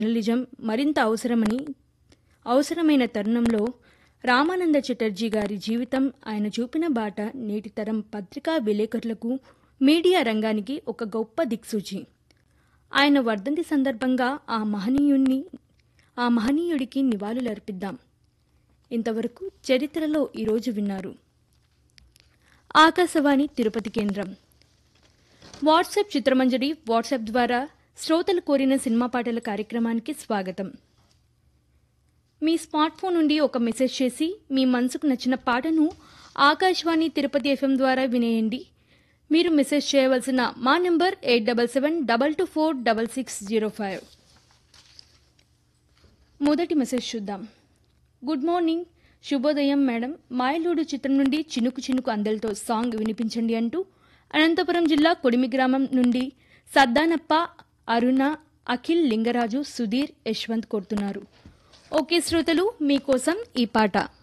journalism మరింత అవసరమని అవసరమైన తరుణంలో రామానంద చటర్జీ గారి జీవితం ఆయన చూపిన బాట నేటి తరం పత్రికా విలేకరులకు మీడియా రంగానికి ఒక గొప్ప దిక్సూచి ఆయన వర్ధంతి సందర్భంగా ఆ మహనీయుణ్ణి ఆ మహనీయుడికి నివాళులర్పిద్దాం ఇంతవరకు చరిత్రలో ఈరోజు విన్నారు ఆకాశవాణి తిరుపతి కేంద్రం వాట్సాప్ చిత్రమంజరి వాట్సాప్ ద్వారా శ్రోతలు కోరిన సినిమా పాటల కార్యక్రమానికి స్వాగతం మీ స్మార్ట్ ఫోన్ నుండి ఒక మెసేజ్ చేసి మీ మనసుకు నచ్చిన పాటను ఆకాశవాణి తిరుపతి ఎఫ్ఎం ద్వారా వినేయండి మీరు మెసేజ్ చేయవలసిన మా number eight double seven double two four double six zero five మొదటి మెసేజ్ చూద్దాం గుడ్ మార్నింగ్ శుభోదయం మేడం మాయలూడు చిత్రం నుండి చినుకు చినుకు అందలతో సాంగ్ వినిపించండి అంటూ అనంతపురం జిల్లా కొడిమి గ్రామం నుండి సద్దానప్ప అరుణ అఖిల్ లింగరాజు సుధీర్ యశ్వంత్ కోరుతున్నారు ఓకే శ్రోతలు మీకోసం ఈ పాట